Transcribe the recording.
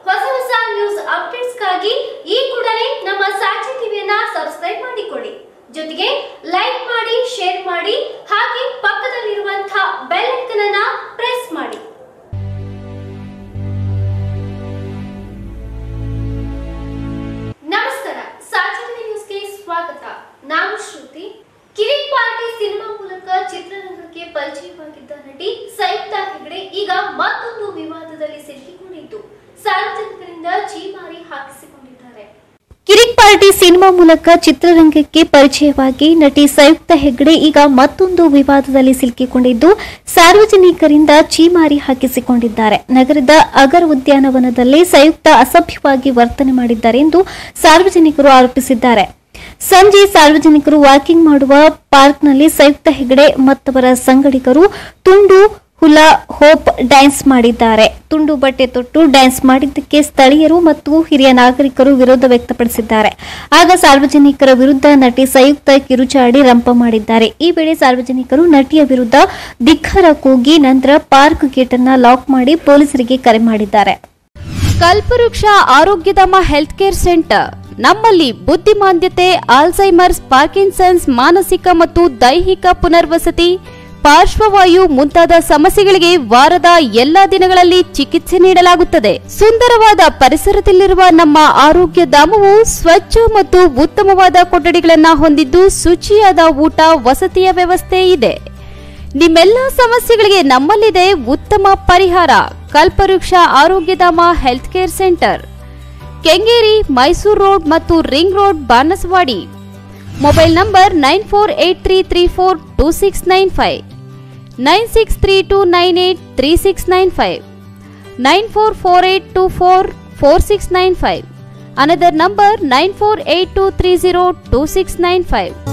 ಹೊಸ ಹೊಸ ನ್ಯೂಸ್ ಅಪ್ಡೇಟ್ಸ್ಗಾಗಿ ಈ ಕೂಡಲೇ ನಮ್ಮ ಸಾಕ್ಷಿ ಟಿವಿಯನ್ನ ಸಬ್ಸ್ಕ್ರೈಬ್ ಮಾಡಿಕೊಳ್ಳಿ ಜೊತೆಗೆ ಲೈಕ್ ಮಾಡಿ ಶೇರ್ ಮಾಡಿ ಹಾಗೆ ಪಕ್ಕದಲ್ಲಿರುವಂತಹ ಬೆಲ್ ಐಕನ್ ಅನ್ನ ಪ್ರೆಸ್ ಮಾಡಿ ನಮಸ್ಕಾರ ಸಾಕ್ಷಿ ಟಿವಿ ನ್ಯೂಸ್ಗೆ ಸ್ವಾಗತ ನಾನು ಶ್ರುತಿ ಕಿರಿಕ್ ಪಾರ್ಟಿ ಸಿನಿಮಾ ಮೂಲಕ ಚಿತ್ರರಂಗಕ್ಕೆ ಪರಿಚಯವಾಗಿದ್ದ ನಟಿ ಸಂಯುಕ್ತ ಹೆಗಡೆ ಈಗ ಮತ್ತೊಂದು ವಿವಾದದಲ್ಲಿ ಸಿಲುಕಿಕೊಂಡಿದ್ದು ಸಾರ್ವಜನಿಕರಿಂದ ಚೀಮಾರಿ ಹಾಕಿಸಿಕೊಂಡಿದ್ದಾರೆ ಕಿರಿಕ್ ಪಾರ್ಟಿ ಸಿನಿಮಾ ಮೂಲಕ ಚಿತ್ರರಂಗಕ್ಕೆ ಪರಿಚಯವಾಗಿ ನಟಿ ಸಂಯುಕ್ತ ಹೆಗ್ಡೆ ಈಗ ಮತ್ತೊಂದು ವಿವಾದದಲ್ಲಿ ಸಿಲುಕಿಕೊಂಡಿದ್ದು ಸಾರ್ವಜನಿಕರಿಂದ ಚೀಮಾರಿ ಹಾಕಿಸಿಕೊಂಡಿದ್ದಾರೆ ನಗರದ ಅಗರ್ ಉದ್ಯಾನವನದಲ್ಲಿ ಸಂಯುಕ್ತ ಅಸಭ್ಯವಾಗಿ ವರ್ತನೆ ಮಾಡಿದ್ದಾರೆ ಎಂದು ಸಾರ್ವಜನಿಕರು ಆರೋಪಿಸಿದ್ದಾರೆ ಸಂಜೆ ಸಾರ್ವಜನಿಕರು ವಾಕಿಂಗ್ ಮಾಡುವ ಪಾರ್ಕ್ನಲ್ಲಿ ಸಂಯುಕ್ತ ಹೆಗಡೆ ಮತ್ತವರ ಸಂಗಡಿಗರು ತುಂಡು ಹುಲ ಹೋಪ್ ಡ್ಯಾನ್ಸ್ ಮಾಡಿದ್ದಾರೆ ತುಂಡು ಬಟ್ಟೆ ತೊಟ್ಟು ಡ್ಯಾನ್ಸ್ ಮಾಡಿದ್ದಕ್ಕೆ ಸ್ಥಳೀಯರು ಮತ್ತು ಹಿರಿಯ ನಾಗರಿಕರು ವಿರೋಧ ವ್ಯಕ್ತಪಡಿಸಿದ್ದಾರೆ ಆಗ ಸಾರ್ವಜನಿಕರ ವಿರುದ್ಧ ನಟಿ ಸಂಯುಕ್ತ ಕಿರುಚಾಡಿ ರಂಪ ಮಾಡಿದ್ದಾರೆ ಈ ವೇಳೆ ಸಾರ್ವಜನಿಕರು ನಟಿಯ ವಿರುದ್ಧ ಧಿಕ್ಕಾರ ಕೂಗಿ ನಂತರ ಪಾರ್ಕ್ ಗೇಟ್ ಅನ್ನ ಲಾಕ್ ಮಾಡಿ ಪೊಲೀಸರಿಗೆ ಕರೆ ಮಾಡಿದ್ದಾರೆ ಕಲ್ಪವೃಕ್ಷ ಆರೋಗ್ಯಧಾಮ ಹೆಲ್ತ್ ಕೇರ್ ಸೆಂಟರ್ ನಮ್ಮಲ್ಲಿ ಬುದ್ಧಿಮಾಂದ್ಯತೆ ಆಲ್ಝೈಮರ್ಸ್ ಪಾರ್ಕಿನ್ಸನ್ಸ್ ಮಾನಸಿಕ ಮತ್ತು ದೈಹಿಕ ಪುನರ್ವಸತಿ ಪಾರ್ಶ್ವವಾಯು ಮುಂತಾದ ಸಮಸ್ಯೆಗಳಿಗೆ ವಾರದ ಎಲ್ಲಾ ದಿನಗಳಲ್ಲಿ ಚಿಕಿತ್ಸೆ ನೀಡಲಾಗುತ್ತದೆ ಸುಂದರವಾದ ಪರಿಸರದಲ್ಲಿರುವ ನಮ್ಮ ಆರೋಗ್ಯ ಧಾಮವು ಸ್ವಚ್ಛ ಮತ್ತು ಉತ್ತಮವಾದ ಕೊಠಡಿಗಳನ್ನು ಹೊಂದಿದ್ದು ಶುಚಿಯಾದ ಊಟ ವಸತಿಯ ವ್ಯವಸ್ಥೆ ಇದೆ ನಿಮ್ಮೆಲ್ಲ ಸಮಸ್ಯೆಗಳಿಗೆ ನಮ್ಮಲ್ಲಿದೆ ಉತ್ತಮ ಪರಿಹಾರ Kalpavriksha Arogyadhama health care centre Kengeri Mysuru road ಮತ್ತು ring road Banaswadi mobile number nine four eight three three four two six nine five nine six three two nine eight three six nine five nine four four eight two four four six nine five another number nine four eight two three zero two six nine five